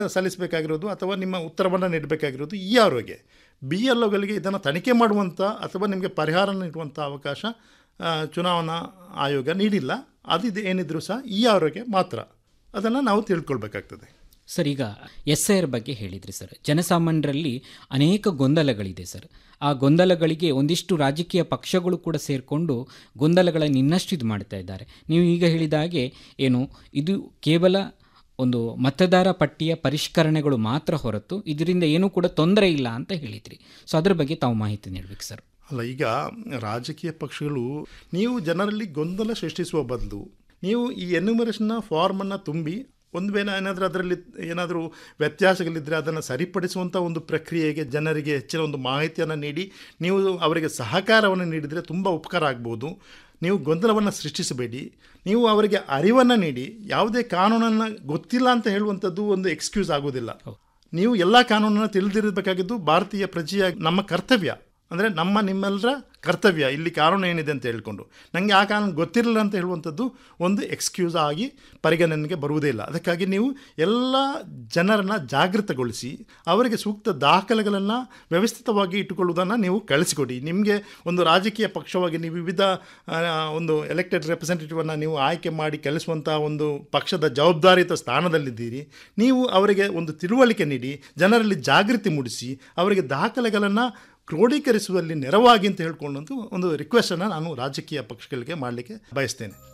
ಸಲ್ಲಿಸಬೇಕಾಗಿರೋದು ಅಥವಾ ನಿಮ್ಮ ಉತ್ತರವನ್ನು ನೀಡಬೇಕಾಗಿರೋದು ಈ ಆರೋಗ್ಯ ಬಿ ಎಲ್ ಒಗಳಿಗೆ ಇದನ್ನು ತನಿಖೆ ಮಾಡುವಂಥ ಅಥವಾ ನಿಮಗೆ ಪರಿಹಾರ ನೀಡುವಂಥ ಅವಕಾಶ ಆ, ಚುನಾವಣಾ ಆಯೋಗ ನೀಡಿಲ್ಲ ಅದು ಏನಿದ್ರು ಸಹ ಈ ಆರೋಗ್ಯ ಮಾತ್ರ ಅದನ್ನು ನಾವು ತಿಳ್ಕೊಳ್ಬೇಕಾಗ್ತದೆ ಸರ್ ಈಗ ಎಸ್ ಐ ಆರ್ ಬಗ್ಗೆ ಹೇಳಿದ್ರಿ ಸರ್ ಜನಸಾಮಾನ್ಯರಲ್ಲಿ ಅನೇಕ ಗೊಂದಲಗಳಿದೆ ಸರ್ ಆ ಗೊಂದಲಗಳಿಗೆ ಒಂದಿಷ್ಟು ರಾಜಕೀಯ ಪಕ್ಷಗಳು ಕೂಡ ಸೇರಿಕೊಂಡು ಗೊಂದಲಗಳನ್ನು ಇನ್ನಷ್ಟು ಇದು ಮಾಡ್ತಾ ಇದ್ದಾರೆ ನೀವು ಈಗ ಹೇಳಿದ ಹಾಗೆ ಏನು ಇದು ಕೇವಲ ಒಂದು ಮತದಾರ ಪಟ್ಟಿಯ ಪರಿಷ್ಕರಣೆಗಳು ಮಾತ್ರ ಹೊರತು ಇದರಿಂದ ಏನೂ ಕೂಡ ತೊಂದರೆ ಇಲ್ಲ ಅಂತ ಹೇಳಿದ್ರಿ ಸೊ ಅದ್ರ ಬಗ್ಗೆ ತಾವು ಮಾಹಿತಿ ನೀಡಬೇಕು ಸರ್ ಅಲ್ಲ ಈಗ ರಾಜಕೀಯ ಪಕ್ಷಗಳು ನೀವು ಜನರಲ್ಲಿ ಗೊಂದಲ ಸೃಷ್ಟಿಸುವ ಬದಲು ನೀವು ಈ ಎನ್ಯುಮರೇಷನ್ನ ಫಾರ್ಮನ್ನು ತುಂಬಿ ಒಂದು ವೇಳೆ ಏನಾದರೂ ಅದರಲ್ಲಿ ಏನಾದರೂ ವ್ಯತ್ಯಾಸಗಳಿದ್ದರೆ ಅದನ್ನು ಸರಿಪಡಿಸುವಂಥ ಒಂದು ಪ್ರಕ್ರಿಯೆಗೆ ಜನರಿಗೆ ಹೆಚ್ಚಿನ ಒಂದು ಮಾಹಿತಿಯನ್ನು ನೀಡಿ ನೀವು ಅವರಿಗೆ ಸಹಕಾರವನ್ನು ನೀಡಿದರೆ ತುಂಬ ಉಪಕಾರ ಆಗ್ಬೋದು ನೀವು ಗೊಂದಲವನ್ನು ಸೃಷ್ಟಿಸಬೇಡಿ ನೀವು ಅವರಿಗೆ ಅರಿವನ್ನು ನೀಡಿ ಯಾವುದೇ ಕಾನೂನನ್ನು ಗೊತ್ತಿಲ್ಲ ಅಂತ ಹೇಳುವಂಥದ್ದು ಒಂದು ಎಕ್ಸ್ಕ್ಯೂಸ್ ಆಗೋದಿಲ್ಲ ನೀವು ಎಲ್ಲ ಕಾನೂನನ್ನು ತಿಳಿದಿರಬೇಕಾಗಿದ್ದು ಭಾರತೀಯ ಪ್ರಜೆಯ ನಮ್ಮ ಕರ್ತವ್ಯ ಅಂದರೆ ನಮ್ಮ ನಿಮ್ಮೆಲ್ಲರ ಕರ್ತವ್ಯ ಇಲ್ಲಿ ಕಾನೂನು ಏನಿದೆ ಅಂತ ಹೇಳ್ಕೊಂಡು ನನಗೆ ಆ ಕಾನೂನು ಗೊತ್ತಿರಲಿಲ್ಲ ಅಂತ ಹೇಳುವಂಥದ್ದು ಒಂದು ಎಕ್ಸ್ಕ್ಯೂಸ್ ಆಗಿ ಪರಿಗಣನೆಗೆ ಬರುವುದೇ ಇಲ್ಲ ಅದಕ್ಕಾಗಿ ನೀವು ಎಲ್ಲ ಜನರನ್ನು ಜಾಗೃತಗೊಳಿಸಿ ಅವರಿಗೆ ಸೂಕ್ತ ದಾಖಲೆಗಳನ್ನು ವ್ಯವಸ್ಥಿತವಾಗಿ ಇಟ್ಟುಕೊಳ್ಳುವುದನ್ನು ನೀವು ಕಳಿಸಿಕೊಡಿ ನಿಮಗೆ ಒಂದು ರಾಜಕೀಯ ಪಕ್ಷವಾಗಿ ನೀವು ವಿವಿಧ ಆ, ಒಂದು ಎಲೆಕ್ಟೆಡ್ ರೆಪ್ರೆಸೆಂಟೇಟಿವನ್ನು ನೀವು ಆಯ್ಕೆ ಮಾಡಿ ಕೆಲಸುವಂಥ ಒಂದು ಪಕ್ಷದ ಜವಾಬ್ದಾರಿಯುತ ಸ್ಥಾನದಲ್ಲಿದ್ದೀರಿ ನೀವು ಅವರಿಗೆ ಒಂದು ತಿಳುವಳಿಕೆ ನೀಡಿ ಜನರಲ್ಲಿ ಜಾಗೃತಿ ಮೂಡಿಸಿ ಅವರಿಗೆ ದಾಖಲೆಗಳನ್ನು ಕ್ರೋಢೀಕರಿಸುವಲ್ಲಿ ನೆರವಾಗಿ ಅಂತ ಹೇಳ್ಕೊಂಡಂತೂ ಒಂದು ರಿಕ್ವೆಸ್ಟನ್ನು ನಾನು ರಾಜಕೀಯ ಪಕ್ಷಗಳಿಗೆ ಮಾಡಲಿಕ್ಕೆ ಬಯಸ್ತೇನೆ